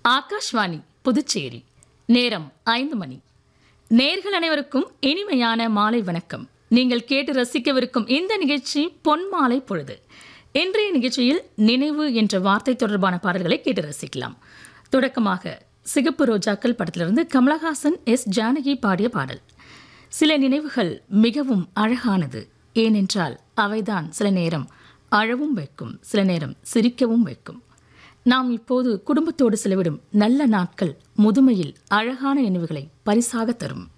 ஆகாஷ்வாணி புதுச்சேரி நேரம் ஐந்து மணி நேர்கள் அனைவருக்கும் இனிமையான மாலை வணக்கம் நீங்கள் கேட்டு ரசிக்கவிருக்கும் இந்த நிகழ்ச்சி பொன் மாலை பொழுது இன்றைய நிகழ்ச்சியில் நினைவு என்ற வார்த்தை தொடர்பான பாடல்களை கேட்டு ரசிக்கலாம் தொடக்கமாக சிகப்பு ரோஜாக்கள் படத்திலிருந்து கமலஹாசன் எஸ் ஜானகி பாடிய பாடல் சில நினைவுகள் மிகவும் அழகானது ஏனென்றால் அவைதான் சில நேரம் அழவும் வைக்கும் சில நேரம் சிரிக்கவும் வைக்கும் நாம் இப்போது குடும்பத்தோடு செலவிடும் நல்ல நாட்கள் முதுமையில் அழகான நினைவுகளை பரிசாக தரும்